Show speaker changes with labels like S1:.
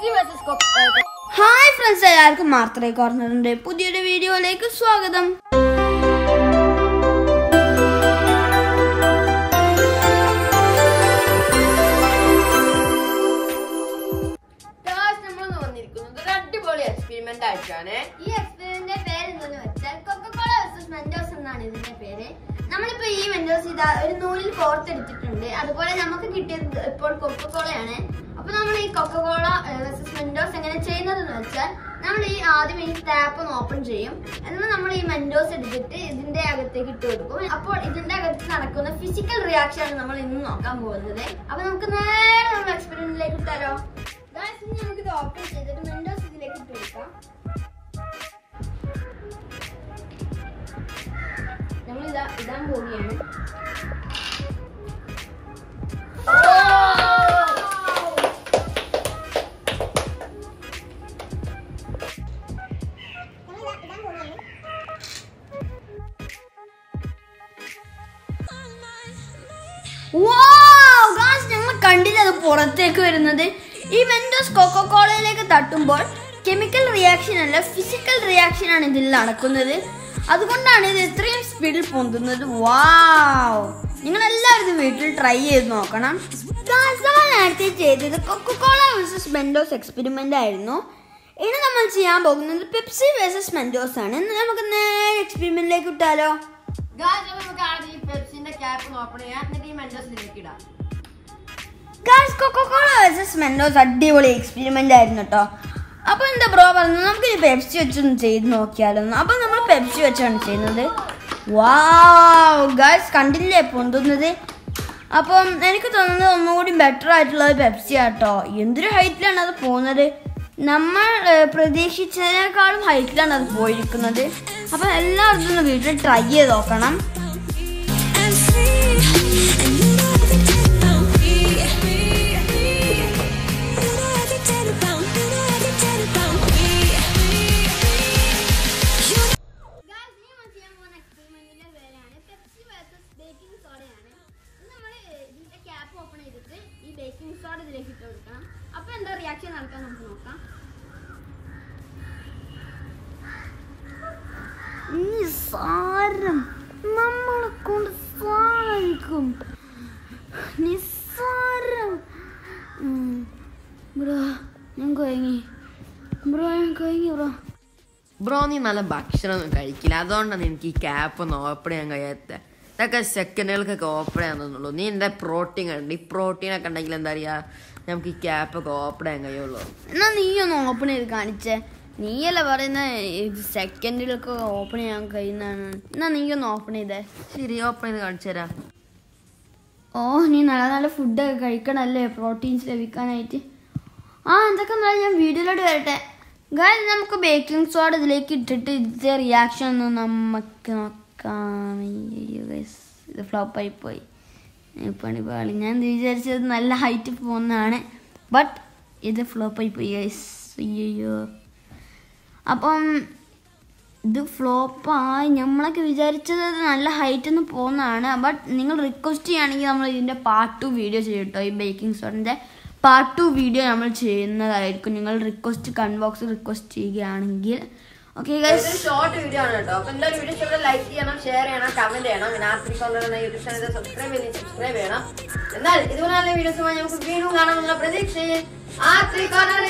S1: Pepsi versus
S2: hi friends എല്ലാവർക്കും മാർത്തറ കോർണറിന്റെ പുതിയൊരു വീഡിയോയിലേക്ക് സ്വാഗതം
S1: നമ്മൾ വന്നിരിക്കുന്നത് ഒരു അടിപൊളി എക്സ്പെരിമെന്റ് ആയിട്ടാണ്
S2: ഈ എക്സ്പെരിമെന്റിന്റെ പേര് എന്തെന്ന് വെച്ചാൽ കൊക്കക്കോള വേഴ്സസ് മെന്റോസ് എന്നാണ് ഇതിന്റെ പേര് നമ്മളിപ്പോ ഈ മെന്റോസ് ഇതാ ഒരു നൂലിൽ കോർത്തെടുത്തിട്ടുണ്ട് അതുപോലെ നമുക്ക് കിട്ടിയത് ഇപ്പോൾ കൊക്കക്കോളയാണ് അപ്പൊ നമ്മൾ ഈ കൊക്കക്കോള വേഴ്സസ് മെന്റോസ് എങ്ങനെ ചെയ്യുന്നതെന്ന് വെച്ചാൽ നമ്മൾ ഈ ആദ്യം ഈ ടാപ്പ് ഒന്ന് ഓപ്പൺ ചെയ്യും എന്നാൽ നമ്മൾ ഈ മെന്റോസ് എടുത്തിട്ട് ഇതിന്റെ അകത്തേക്ക് ഇട്ട് കൊടുക്കും അപ്പോൾ ഇതിന്റെ അകത്ത് നടക്കുന്ന ഫിസിക്കൽ റിയാക്ഷൻ ആണ് നമ്മൾ ഇന്ന് നോക്കാൻ പോകുന്നത് അപ്പൊ നമുക്ക് നേരെ നമ്മൾ എക്സ്പെരിമെന്റിലേക്ക് ഇട്ടാലോ Guys, ഇനി നമുക്കിത് ഓപ്പൺ ചെയ്തിട്ട് മെന്റോസ് ഇതിലേക്ക് ഇട്ട് കൊടുക്കാം നമ്മൾ ഇതാ ഇടാൻ പോവുകയാണ് ഞങ്ങൾ കണ്ടില്ല അത് പുറത്തേക്ക് വരുന്നത് ഈ മെന്റോസ് കോക്കോകോളയിലേക്ക് തട്ടുമ്പോൾ കെമിക്കൽ റിയാക്ഷൻ അല്ല ഫിസിക്കൽ റിയാക്ഷൻ ആണ് ഇതിൽ നടക്കുന്നത് അതുകൊണ്ടാണ് ഇത് ഇത്രയും സ്പീഡിൽ പൊന്തുന്നത് വാവ് നിങ്ങൾ എല്ലാവരും ഇത് വീട്ടിൽ ട്രൈ ചെയ്ത് നോക്കണം Guys, നമ്മൾ നേരത്തെ ചെയ്തത് കൊക്കോകോള വേഴ്സസ് മെന്റോസ് എക്സ്പെരിമെന്റ് ആയിരുന്നു ഇനി നമ്മൾ ചെയ്യാൻ പോകുന്നത് പെപ്സി വേഴ്സസ് മെന്റോസ് ആണ് ഇന്ന് നമുക്ക് നേരെ എക്സ്പെരിമെന്റിലേക്ക് ഇട്ടാലോ
S1: ഗായ്സ് നമുക്ക് ആദ്യം ഈ പെപ്സിന്റെ ക്യാപ്പ് ഓപ്പൺ ചെയ്യാം എന്നിട്ട് ഈ മെന്റോസിലേക്ക് ഇടാം
S2: ഗായ്സ് കൊക്കോകോള വേഴ്സസ് മെൻഡോസ് അടിപൊളി എക്സ്പെരിമെന്റ് ആയിരുന്നു കേട്ടോ അപ്പൊ എന്താ ബ്രോ പറഞ്ഞു നമുക്ക് ഈ പെപ്സി വെച്ചൊന്ന് ചെയ്ത് നോക്കിയാലൊന്ന് അപ്പൊ നമ്മൾ പെപ്സി വെച്ചാണ് ചെയ്യുന്നത് വാവ് ഗായ്സ് കണ്ടില്ലേ പൊന്തുന്നത് അപ്പം എനിക്ക് തോന്നുന്നത് ഒന്നുകൂടി ബെറ്റർ ആയിട്ടുള്ളത് പെപ്സി ആട്ടോ എന്തൊരു ഹൈറ്റിലാണ് അത് പോകുന്നത് നമ്മൾ ഏഹ്, പ്രതീക്ഷിച്ചതിനേക്കാളും ഹൈറ്റിലാണ് അത് പോയിരിക്കുന്നത് അപ്പം എല്ലാവരും ഒന്ന് വീട്ടിൽ ട്രൈ ചെയ്ത് നോക്കണം
S3: and free. And you know every day about me. You know every day about, you know every day about me. You
S2: Guys, ഇനി നമ്മൾ ചെയ്യാൻ പോകുന്ന എക്സ്പെരിമെന്റിന്റെ പേരാണ് പെപ്സി വേഴ്സസ് ബേക്കിംഗ് സോഡയാണ് നമ്മൾ ഇതിന്റെ ക്യാപ്പ് ഓപ്പൺ ചെയ്തിട്ട് ഈ ബേക്കിംഗ് സോഡ ഇതിലേക്ക് ഇട്ട് കൊടുക്കണം അപ്പൊ എന്താ റിയാക്ഷൻ നടക്കാൻ നമുക്ക് നോക്കാം നിസ്സാരം നമ്മളെ കൊണ്ട് സാധിക്കും നിസ്സാരം ബ്രോ ഞാൻ കൊയങ്ങി ബ്രോ ഞാൻ കൊയങ്ങി ബ്രോ
S1: ബ്രോ നീ നല്ല ഭക്ഷണമൊന്നും കഴിക്കില്ല അതുകൊണ്ടാണ് എനിക്ക് ഈ ക്യാപ്പ് ഒന്ന് ഓപ്പൺ ചെയ്യാൻ കഴിയാത്ത ഇതൊക്കെ സെക്കൻഡുകൾക്കൊക്കെ ഓപ്പൺ ചെയ്യാൻ തന്നുള്ളൂ നീ എൻ്റെ പ്രോട്ടീൻ കണ്ട് ഈ പ്രോട്ടീനൊക്കെ ഉണ്ടെങ്കിൽ എന്താ പറയുക നമുക്ക് ഈ ക്യാപ്പൊക്കെ ഓപ്പൺ ചെയ്യാൻ കഴിയുള്ളൂ
S2: എന്നാ നീ ഒന്ന് ഓപ്പൺ ചെയ്ത് കാണിച്ചേ നീയല്ല പറയുന്ന ഇത് സെക്കൻഡിലൊക്കെ ഓപ്പൺ ചെയ്യാൻ കഴിയുന്നതാണ് എന്നാ നീ ഒന്ന് ഓപ്പൺ ചെയ്തേ
S1: ശരി ഓപ്പൺ ചെയ്ത് കാണിച്ചു തരാം
S2: ഓ നീ നല്ല നല്ല ഫുഡൊക്കെ കഴിക്കണല്ലേ പ്രോട്ടീൻസ് ലഭിക്കാനായിട്ട് ആ എന്തൊക്കെ നല്ല ഞാൻ വീഡിയോയിലോട്ട് വരട്ടെ ഗായ് നമുക്ക് ബേക്കിംഗ് സോഡ ഇതിലേക്ക് ഇട്ടിട്ട് ഇതിന്റെ റിയാക്ഷൻ ഒന്ന് നമുക്ക് നോക്കാം അയ്യോ ഗൈസ് ഇത് ഫ്ലോപ്പായി പോയി ഏ, പണി പാളി ഞാൻ വിചാരിച്ചത് നല്ല ഹൈറ്റ് പോകുന്നതാണ് ബട്ട് ഇത് ഫ്ലോപ്പായി പോയി ഗൈസ് അയ്യോ അപ്പം ഇത് ഫ്ലോപ്പായി നമ്മളൊക്കെ വിചാരിച്ചത് ഇത് നല്ല ഹൈറ്റ് ഒന്ന് പോകുന്നതാണ് ബട്ട് നിങ്ങൾ റിക്വസ്റ്റ് ചെയ്യുകയാണെങ്കിൽ നമ്മൾ ഇതിൻ്റെ പാർട്ട് ടു വീഡിയോ ചെയ്യും കേട്ടോ ഈ ബേക്കിംഗ് സോഡിൻ്റെ പാർട്ട് ടു വീഡിയോ നമ്മൾ ചെയ്യുന്നതായിരിക്കും നിങ്ങൾ റിക്വസ്റ്റ് കൺബോക്സ് റിക്വസ്റ്റ് ചെയ്യുകയാണെങ്കിൽ ഓക്കെ ഗൈസ്
S1: ഷോർട്ട് വീഡിയോ ആണ് കേട്ടോ അപ്പൊ എന്തായാലും വീഡിയോ ഇഷ്ടപ്പെട്ട ലൈക്ക് ചെയ്യണം ഷെയർ ചെയ്യണം കമന്റ് ചെയ്യണം പിന്നെ ആത്രി കോർണർ യൂട്യൂബ് ചാനൽ സബ്സ്ക്രൈബ് ചെയ്ത് സബ്സ്ക്രൈബ് ചെയ്യണം എന്നാൽ ഇതുപോലെ നല്ല വീഡിയോസുമായി നമുക്ക് വീണ്ടും കാണാമെന്നുള്ള പ്രതീക്ഷയിൽ ആത്രി കോർണർ